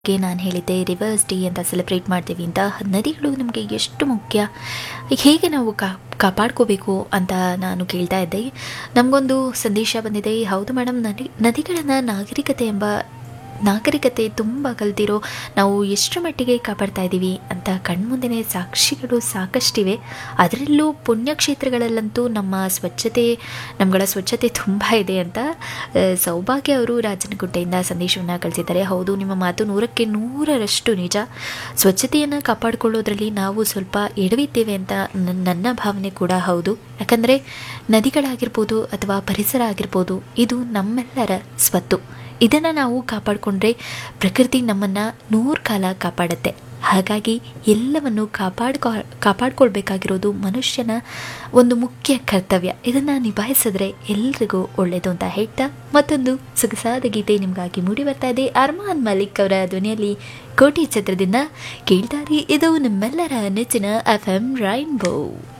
ಗೆ ನಾನು ಹೇಳಿದ್ದೆ ರಿವರ್ಸ್ ಡೇ ಅಂತ ಸೆಲೆಬ್ರೇಟ್ ಮಾಡ್ತೀವಿ ಅಂತ ನದಿಗಳು ನಮಗೆ ಎಷ್ಟು ಮುಖ್ಯ ಹೇಗೆ ನಾವು ಕಾ ಕಾಪಾಡ್ಕೋಬೇಕು ಅಂತ ನಾನು ಕೇಳ್ತಾ ಇದ್ದೆ ನಮಗೊಂದು ಸಂದೇಶ ಬಂದಿದೆ ಹೌದು ಮೇಡಮ್ ನದಿ ನದಿಗಳನ್ನು ನಾಗರಿಕತೆ ಎಂಬ ನಾಗರಿಕತೆ ತುಂಬ ಕಲ್ತಿರೋ ನಾವು ಎಷ್ಟರ ಮಟ್ಟಿಗೆ ಕಾಪಾಡ್ತಾ ಇದ್ದೀವಿ ಅಂತ ಕಣ್ಮುಂದೆನೇ ಸಾಕ್ಷಿಗಳು ಸಾಕಷ್ಟಿವೆ ಅದರಲ್ಲೂ ಪುಣ್ಯಕ್ಷೇತ್ರಗಳಲ್ಲಂತೂ ನಮ್ಮ ಸ್ವಚ್ಛತೆ ನಮ್ಮಗಳ ಸ್ವಚ್ಛತೆ ತುಂಬ ಇದೆ ಅಂತ ಆ, ಸೌಭಾಗ್ಯ ಅವರು ರಾಜನಗುಡ್ಡೆಯಿಂದ ಸಂದೇಶವನ್ನು ಕಳಿಸಿದ್ದಾರೆ ಹೌದು ನಿಮ್ಮ ಮಾತು ನೂರಕ್ಕೆ ನೂರರಷ್ಟು ನಿಜ ಸ್ವಚ್ಛತೆಯನ್ನು ಕಾಪಾಡಿಕೊಳ್ಳೋದ್ರಲ್ಲಿ ನಾವು ಸ್ವಲ್ಪ ಎಡವಿದ್ದೇವೆ ಅಂತ ನನ್- ನನ್ನ ಭಾವನೆ ಕೂಡ ಹೌದು ಯಾಕಂದರೆ ನದಿಗಳಾಗಿರ್ಬೋದು ಅಥವಾ ಪರಿಸರ ಆಗಿರ್ಬೋದು ಇದು ನಮ್ಮೆಲ್ಲರ ಸ್ವತ್ತು ಇದನ್ನು ನಾವು ಕಾಪಾಡಿಕೊಂಡ್ರೆ ಪ್ರಕೃತಿ ನಮ್ಮನ್ನು ನೂರು ಕಾಲ ಕಾಪಾಡುತ್ತೆ ಹಾಗಾಗಿ ಎಲ್ಲವನ್ನು ಕಾಪಾಡ್ಕೊ ಕಾಪಾಡ್ಕೊಳ್ಬೇಕಾಗಿರೋದು ಮನುಷ್ಯನ ಒಂದು ಮುಖ್ಯ ಕರ್ತವ್ಯ ಇದನ್ನು ನಿಭಾಯಿಸಿದ್ರೆ ಎಲ್ರಿಗೂ ಒಳ್ಳೆಯದು ಅಂತ ಹೇಳ್ತಾ ಮತ್ತೊಂದು ಸೊಗಸಾದ ಗೀತೆ ನಿಮಗಾಗಿ ಮೂಡಿ ಬರ್ತಾ ಇದೆ ಅರ್ಮಾನ್ ಮಲಿಕ್ ಅವರ ಧ್ವನಿಯಲ್ಲಿ ಕೋಟಿ ಚಿತ್ರದಿಂದ ಕೇಳ್ತಾರೆ ಇದು ನಿಮ್ಮೆಲ್ಲರ ನೆಚ್ಚಿನ ಎಫ್ ಎಂ ರೈನ್ಬೋ